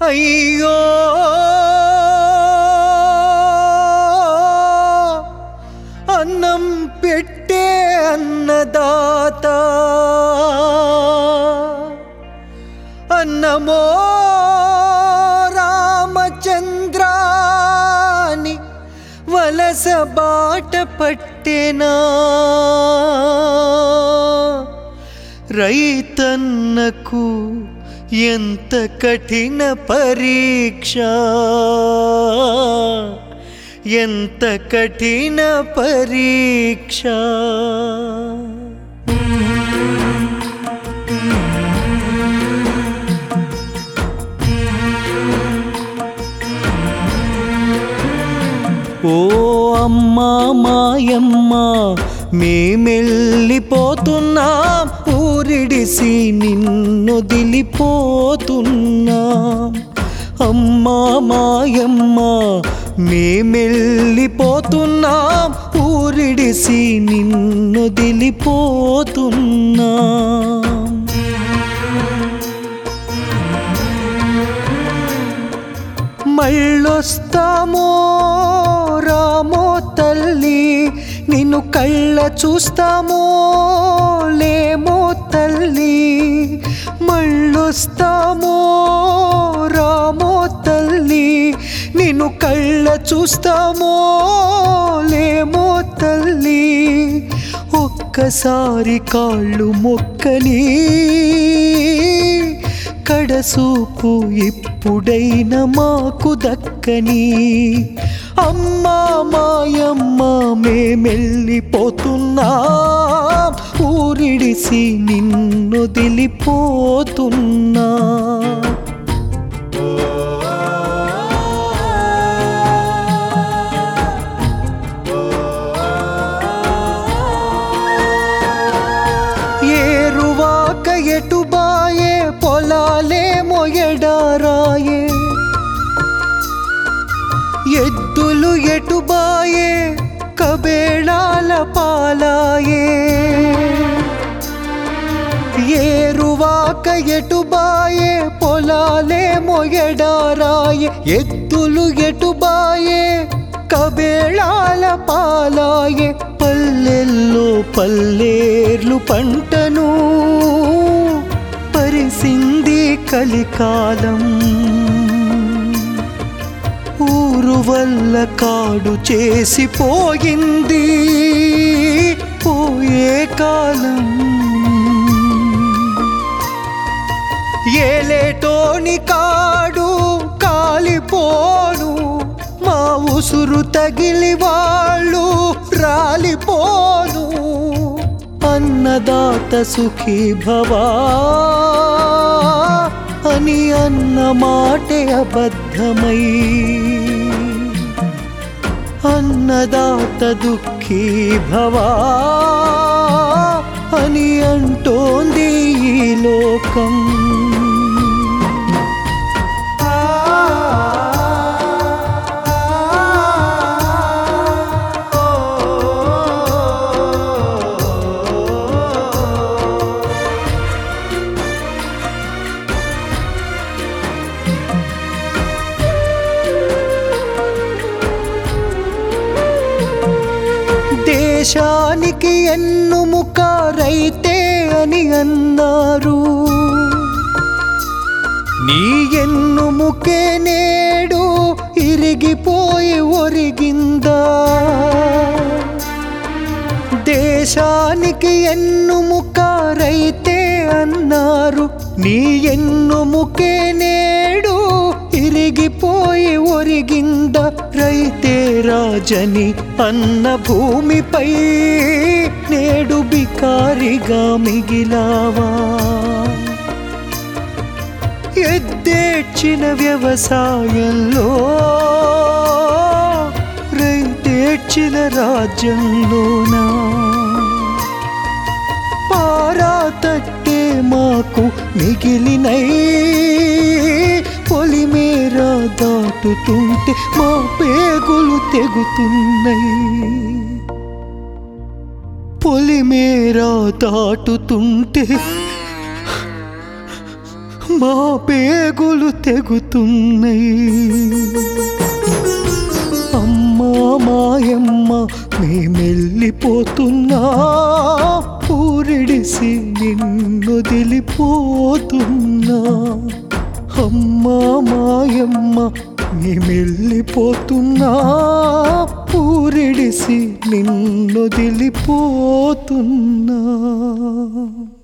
అయ్యో అన్నం పెట్టే అన్నదాత అన్నమో రామచంద్రాని వలస బాట పట్టెనా రైతన్నకు ఎంత కఠిన పరీక్ష ఎంత కఠిన పరీక్ష ఓ అమ్మా మాయమ్మ మేమెళ్ళిపోతున్నాం ఊరిడిసి నిన్నొదిలిపోతున్నాం అమ్మా మాయమ్మ మేమెళ్ళిపోతున్నాం ఊరిడిసి నిన్నొదిలిపోతున్నాం మళ్ళొస్తామో రామో తల్లి నిన్ను కళ్ళ చూస్తామో లేమో తల్లి మళ్ళొస్తామో రామో తల్లి నిన్ను కళ్ళ చూస్తామో లేమో తల్లి ఒక్కసారి కాళ్ళు మొక్కని కడసూపు ఇప్పుడైన మాకు దక్కని అమ్మా మాయమ్మ మేమెళ్ళిపోతున్నా ఊరిడిసి నిన్నొదిలిపోతున్నా ఏరువాక ఎటుబాయే పొలాలేమో ఎడారాయే ఎద్దులు ఎటుబాయే కబేళాల పాలాయే ఏరువాక ఎటుబాయే పొలాలేమో ఎడారాయే ఎద్దులు ఎటుబాయే కబేళాల పాలాయే పల్లెల్లో పల్లేర్లు పంటను పరిసింది కలికాలం ఊరు వల్ల కాడు చేసిపోయింది పోయే కాలం ఏలేటోని కాడు కాలిపోను మా ఉసురు తగిలి వాళ్ళు రాలిపోను అన్నదాత సుఖీ భవా అని అన్న మాటే అబద్ధమై అన్నదాత దుఃఖీ భవా అని అంటోంది ఈ లోకం దేశానికి ఎన్నుముక రైతే అని అన్నారు నీ ఎన్నుముకే నేడు ఇరిగిపోయి ఒరిగిందా దేశానికి ఎన్నుముక రైతే అన్నారు నీ ఎన్నుముకే నేడు ఇరిగిపోయి ఒరిగింద రైతే రాజని అన్న భూమిపై నేడు బికారిగా మిగిలావా ఎద్దేడ్చిన వ్యవసాయంలో రైతేడ్చిన రాజ్యంలోనా పారా తట్టే మాకు మిగిలినై పొలిమేర దాటుతుంటే మా పేగులు తెగుతున్నాయి పొలిమేర దాటుతుంటే మా పేగులు తెగుతున్నాయి అమ్మా మాయమ్మ మేమెళ్ళిపోతున్నా ఊరిడిసి నిన్నొదిలిపోతున్నా అమ్మా మాయమ్మ మేమెళ్ళిపోతున్నా ఊరిడిసి నిన్నొదిలిపోతున్నా